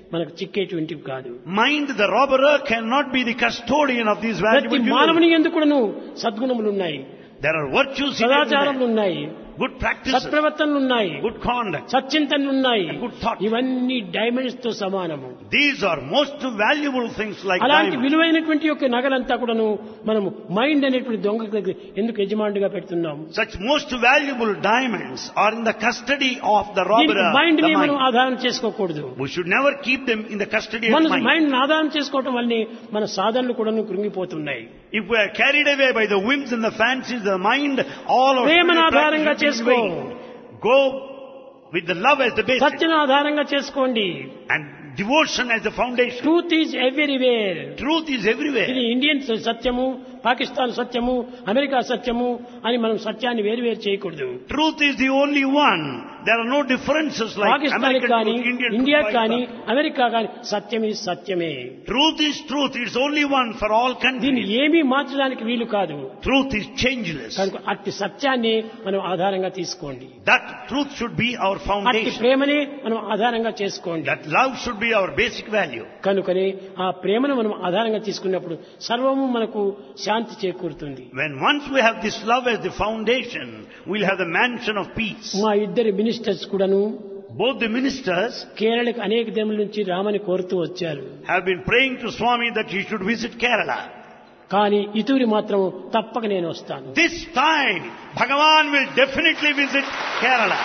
మనకు చిక్కేటువంటివి కాదు Mind, the robber, cannot be the custodian of these ప్రతి valuable మానవుని jewels. ఎందుకు కూడాను సద్గుణములు ఉన్నాయి There are virtues in సదాచారములు everyone. ఉన్నాయి good practices, సత్ప్రవర్తనలు ఉన్నాయి good conduct. సచ్చింతనలు ఉన్నాయి Good thought. ఇవన్నీ డైమండ్స్ తో సమానము These are most valuable things like అలాంటి diamonds. విలువైనటువంటి యొక్క నగలంతా కూడాను మనము మైండ్ అనేటువంటి దొంగ దగ్గర ఎందుకు యజమానుడిగా పెడుతున్నాము Such most valuable diamonds are in the custody of the robber. దీనికి మైండ్ the ని మనం mind. ఆధారం చేసుకోకూడదు We should never keep them in the custody of మన mind. మైండ్ ఆధారం చేసుకోవటం వల్లనే మన సాధనలు కూడాను కృంగిపోతున్నాయి If we are carried away by the whims and the fancies of the mind, all our ప్రేమను spiritual ఆధారంగా practice will చేసుకో. be in vain. Go with the love as the basis సత్యను ఆధారంగా చేసుకోండి and devotion as the foundation. Truth is everywhere Truth is everywhere. ఇది Indian సత్యము పాకిస్తాన్ సత్యము America సత్యము అని మనం సత్యాన్ని వేరు వేరు చేయకూడదు Truth is the only one. There are no differences like Pakistan American కానీ truth, Indian ఇండియా truth, కానీ Pakistan. అమెరికా కానీ సత్యం ఈ సత్యమే Truth is truth. It's only one for all దీన్ని countries. ఏమీ మార్చడానికి వీలు కాదు Truth is changeless. కనుక అట్టి సత్యాన్ని మనం ఆధారంగా తీసుకోండి That truth should be our అట్టి foundation. ప్రేమనే మనం ఆధారంగా చేసుకోండి That love should be our basic value. కనుకనే ఆ ప్రేమను మనం ఆధారంగా తీసుకున్నప్పుడు సర్వము మనకు శాంతి చేకూరుతుంది When once we have this love as the foundation, we'll have the mansion of peace. మా ఇద్దరు మినిస్టర్స్ కూడాను Both the ministers కేరళకు అనేక దినముల నుంచి రామని కోరుతూ వచ్చారు have been praying to Swami that he should visit Kerala. కానీ ఇతూరి మాత్రం తప్పక నేను వస్తాను This time, Bhagavan will definitely visit Kerala.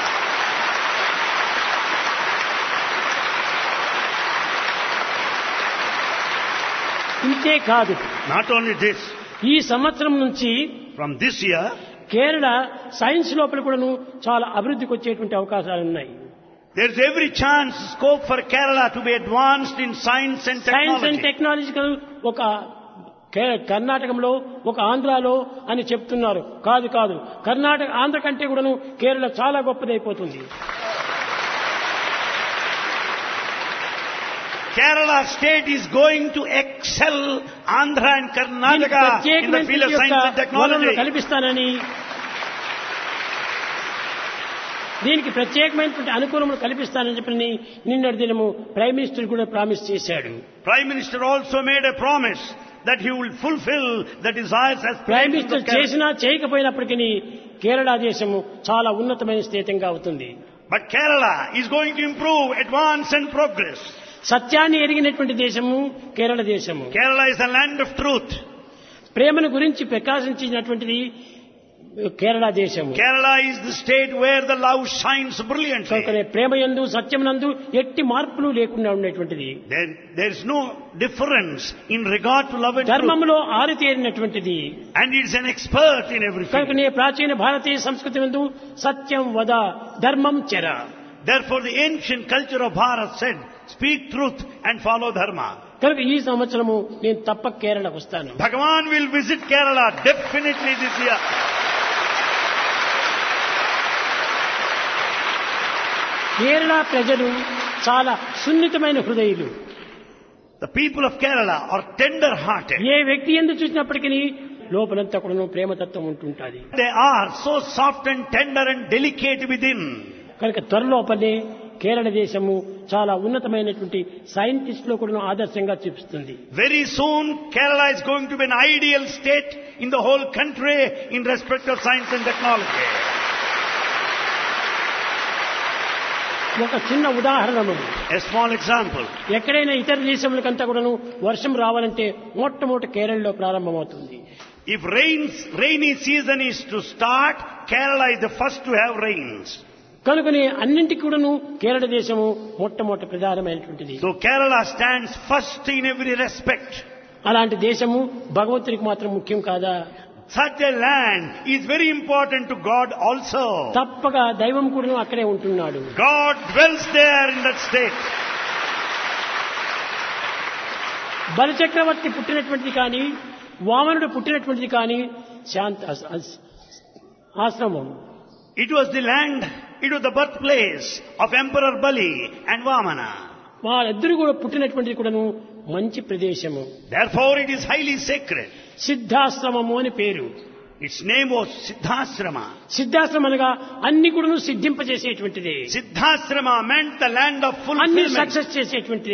ఇంతే కాదు Not only this, ఈ సంవత్సరం నుంచి from this year, Kerala science లోపల కూడాను చాలా అభివృద్ధికి వచ్చేటువంటి అవకాశాలు ఉన్నాయి there's every chance, scope for Kerala to be advanced in science and science and technology. Technological ఒక కే- కర్ణాటకంలో ఒక ఆంధ్రాలో అని చెప్తున్నారు కాదు కాదు కర్ణాటక ఆంధ్ర కంటే కూడాను కేరళ చాలా గొప్పదైపోతుంది Kerala state is going to excel Andhra and దీనికి Karnataka in the field of ప్రత్యేకమైనటువంటి science and యొక్క వనరులు technology. కల్పిస్తానని దీనికి ప్రత్యేకమైనటువంటి అనుకూలములు కల్పిస్తానని చెప్పని నిన్నటి దినము ప్రైమ్ మినిస్టర్ కూడా ప్రామిస్ చేశాడు Prime Minister also made a promise that he will fulfill the desires as prime planned in the minister Kerala. చేసినా చేయకపోయినప్పటికీ కేరళ దేశము చాలా ఉన్నతమైన స్థితంగా అవుతుంది But Kerala is going to improve, advance and progress. సత్యాన్ని ఎరిగినటువంటి దేశము కేరళ దేశము Kerala is the land of truth. ప్రేమను గురించి ప్రకాశించినటువంటిది కేరళ దేశము Kerala is the state where the love shines brilliantly. కనుకనే ప్రేమ యందు సత్యమునందు ఎట్టి మార్పులు లేకుండా ఉండేటువంటిది There, there is no difference in regard to love and truth. ధర్మంలో ఆరితేరినటువంటిది And it's an expert in everything. కనుకనే ప్రాచీన భారతీయ సంస్కృతి నందు సత్యం వద ధర్మం చెర Therefore the ancient culture of Bharat said, speak truth and follow dharma. కనుక ఈ సంవత్సరము నేను తప్పక కేరళకు వస్తాను Bhagavan will visit Kerala definitely this year. Kerala ప్రజలు చాలా సున్నితమైన హృదయులు The people of Kerala are tender hearted. ఏ వ్యక్తి ఎందు చూసినప్పటికీ లోపలంతా కూడా ప్రేమతత్వం ఉంటుంటుంది They are so soft and tender and delicate within. కనుక త్వరలోపలే కేరళ దేశము చాలా ఉన్నతమైనటువంటి సైంటిస్ట్ లో కూడా ఆదర్శంగా చూపిస్తుంది Very soon Kerala is going to be an ideal state in the whole country in respect of science and technology. ఒక చిన్న ఉదాహరణము A small example. ఎక్కడైనా ఇతర దేశములకంతా కూడాను వర్షం రావాలంటే మొట్టమొదటి కేరళలో ప్రారంభమవుతుంది If rains, rainy season is to start, Kerala is the first to have rains. కనుకనే అన్నింటికి కూడాను కేరళ దేశము మొట్టమొదటి ప్రధానమైనటువంటిది So Kerala stands first in every respect. అలాంటి దేశము భగవంతుడికి మాత్రం ముఖ్యం కాదా Such a land is very important to God also. తప్పక దైవం కూడాను అక్కడే ఉంటున్నాడు God dwells there in that state. బలచక్రవర్తి పుట్టినటువంటిది కానీ వామనుడు పుట్టినటువంటిది కానీ శాంత అస్- అస్- ఆశ్రమం It was the land, it was the birthplace of Emperor Bali and Vamana. వాళ్ళిద్దరు కూడా పుట్టినటువంటిది కూడాను మంచి ప్రదేశము Therefore it is highly sacred. సిద్ధాశ్రమము అని పేరు Its name was Siddhasrama. సిద్ధాశ్రమం అనగా అన్ని కూడాను సిద్ధింపజేసేటువంటిది Siddhasrama meant the land of అన్ని fulfillment. సక్సెస్ చేసేటువంటిది